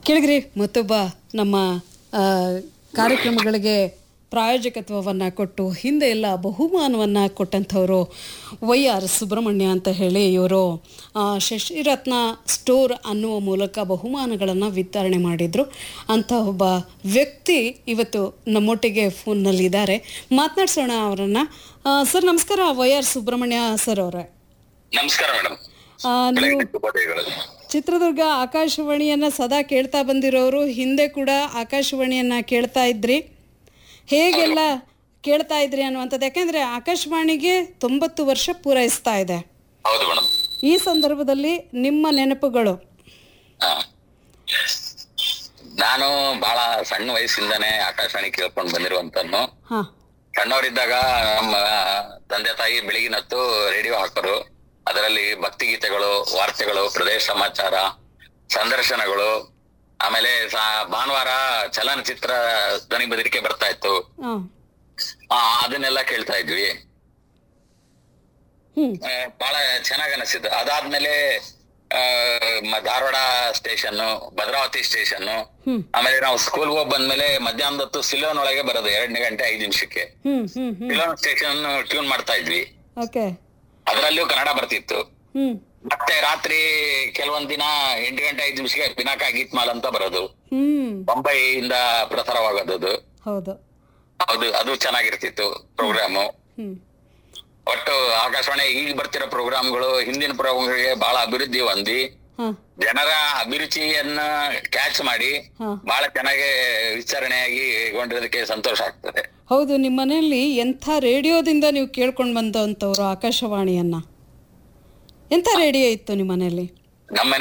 ಕೇಳಿದ್ರಿ ಮತ್ತೊಬ್ಬ ನಮ್ಮ ಆ, ಕಾರ್ಯಕ್ರಮಗಳಿಗೆ ಪ್ರಾಯೋಜಕತ್ವವನ್ನು ಕೊಟ್ಟು ಹಿಂದೆ ಎಲ್ಲ ಬಹುಮಾನವನ್ನು ಕೊಟ್ಟಂಥವರು ವೈ ಆರ್ ಸುಬ್ರಹ್ಮಣ್ಯ ಅಂತ ಹೇಳಿ ಇವರು ಶಶಿರತ್ನ ಸ್ಟೋರ್ ಅನ್ನುವ ಮೂಲಕ ಬಹುಮಾನಗಳನ್ನು ವಿತರಣೆ ಮಾಡಿದರು ಅಂಥ ಒಬ್ಬ ವ್ಯಕ್ತಿ ಇವತ್ತು ನಮ್ಮೊಟ್ಟಿಗೆ ಫೋನ್ನಲ್ಲಿದ್ದಾರೆ ಮಾತನಾಡ್ಸೋಣ ಅವರನ್ನು ಸರ್ ನಮಸ್ಕಾರ ವೈ ಆರ್ ಸುಬ್ರಹ್ಮಣ್ಯ ಸರ್ ಅವರೇ ನಮಸ್ಕಾರ ಮೇಡಮ್ ಆ, ನೀವು ಬೆಳಗಿನ ಶುಭೋದಯಗಳು ಚಿತ್ರದುರ್ಗ ಆಕಾಶವಾಣಿಯನ್ನ ಸದಾ ಕೇಳ್ತಾ ಬಂದಿರೋರು ಹಿಂದೆ ಕೂಡ ಆಕಾಶವಾಣಿಯನ್ನ ಕೇಳ್ತಾ ಇದ್ರಿ ಹೇಗೆಲ್ಲ ಕೇಳ್ತಾ ಇದ್ರಿ ಅನ್ನುವಂಥದ್ದು ಯಾಕೆಂದ್ರೆ ಆಕಾಶವಾಣಿಗೆ ತೊಂಬತ್ತು ವರ್ಷ ಪೂರೈಸ್ತಾ ಇದೆ ಹೌದು ಮೇಡಮ್ ಈ ಸಂದರ್ಭದಲ್ಲಿ ನಿಮ್ಮ ನೆನಪುಗಳು ನಾನು ಬಹಳ ಸಣ್ಣ ವಯಸ್ಸಿಂದಾನೇ ಆಕಾಶವಾಣಿ ಕೇಳ್ಕೊಂಡು ಬಂದಿರುವಂತನ್ನು ಹಾ ಸಣ್ಣವರಿದ್ದಾಗ ನಮ್ಮ ತಂದೆ ತಾಯಿ ಬೆಳಗಿನ ಹೊತ್ತು ರೇಡಿಯೋ ಹಾಕೋರು ಅದರಲ್ಲಿ ಭಕ್ತಿಗೀತೆಗಳು ವಾರ್ತೆಗಳು ಪ್ರದೇಶ ಸಮಾಚಾರ ಸಂದರ್ಶನಗಳು ಆಮೇಲೆ ಸಾ- ಭಾನುವಾರ ಚಲನಚಿತ್ರ ಧ್ವನಿ ಬದಿರಿಕೆ ಬರ್ತಾ ಇತ್ತು ಹಾ ಆ, ಅದನ್ನೆಲ್ಲ ಕೇಳ್ತಾ ಇದ್ವಿ ಹ್ಮ್ ಆ, ಬಹಳ ಚೆನ್ನಾಗ್ ಅನಿಸಿದ್ದು ಅದಾದ್ಮೇಲೆ ಆ, ಮ- ಧಾರವಾಡ ಸ್ಟೇಷನ್ ಭದ್ರಾವತಿ ಸ್ಟೇಷನ್ ಹ್ಮ್ ಆಮೇಲೆ ನಾವು ಸ್ಕೂಲ್ ಹೋಗಿ ಬಂದ್ಮೇಲೆ ಮಧ್ಯಾಹ್ನದ ಹೊತ್ತು ಸಿಲೋನ್ ಒಳಗೆ ಬರೋದು ಎರಡನೇ ಗಂಟೆ ಐದು ನಿಮಿಷಕ್ಕೆ ಹ್ಮ್ ಹ್ಮ್ ಹ್ಮ್ ಸಿಲೋನ್ ಸ್ಟೇಷನ್ ಟ್ಯೂನ್ ಮಾಡ್ತಾ ಇದ್ವಿ ಓಕೆ ಅದರಲ್ಲೂ ಕನ್ನಡ ಬರ್ತಿತ್ತು ಹ್ಮ್ ಮತ್ತೆ ರಾತ್ರಿ ಕೆಲವೊಂದ್ ದಿನ ಎಂಟು ಗಂಟೆ ಐದು ನಿಮಿಷಕ್ಕೆ ಪಿನಾಕ ಗೀತ್ಮಾಲ್ ಅಂತ ಬರೋದು ಹ್ಮ್ ಮುಂಬೈಯಿಂದ ಪ್ರಸಾರವಾಗೋದು ಹೌದು ಹೌದು ಅದು ಚೆನ್ನಾಗಿರ್ತಿತ್ತು ಪ್ರೋಗ್ರಾಮು ಹ್ಮ್ ಒಟ್ಟು ಆಕಾಶವಾಣಿ ಈಗ ಬರ್ತಿರೋ ಪ್ರೋಗ್ರಾಮ್ಗಳು ಹಿಂದಿನ ಪ್ರೋಗ್ರಾಮ್ಗಳಿಗೆ ಬಹಳ ಅಭಿವೃದ್ಧಿ ಹೊಂದಿ ಹಾ ಜನರ ಅಭಿರುಚಿಯನ್ನ ಕ್ಯಾಚ್ ಮಾಡಿ ಹಾ ಬಹಳ ಚೆನ್ನಾಗಿ ವಿಚಾರಣೆಯಾಗಿ ಗೊಂಡಿರೋದಕ್ಕೆ ಸಂತೋಷ ಆಗ್ತದೆ ಹೌದು ನಿಮ್ಮ ಮನೆಯಲ್ಲಿ ಎಂಥ ರೇಡಿಯೋದಿಂದ ನೀವು ಕೇಳ್ಕೊಂಡು ಬಂದಂಥವ್ರು ಆಕಾಶವಾಣಿಯನ್ನ ಎಂಥ ರೇಡಿಯೋ ಇತ್ತು ನಿಮ್ಮ ಮನೆಯಲ್ಲಿ ನಮ್ಮ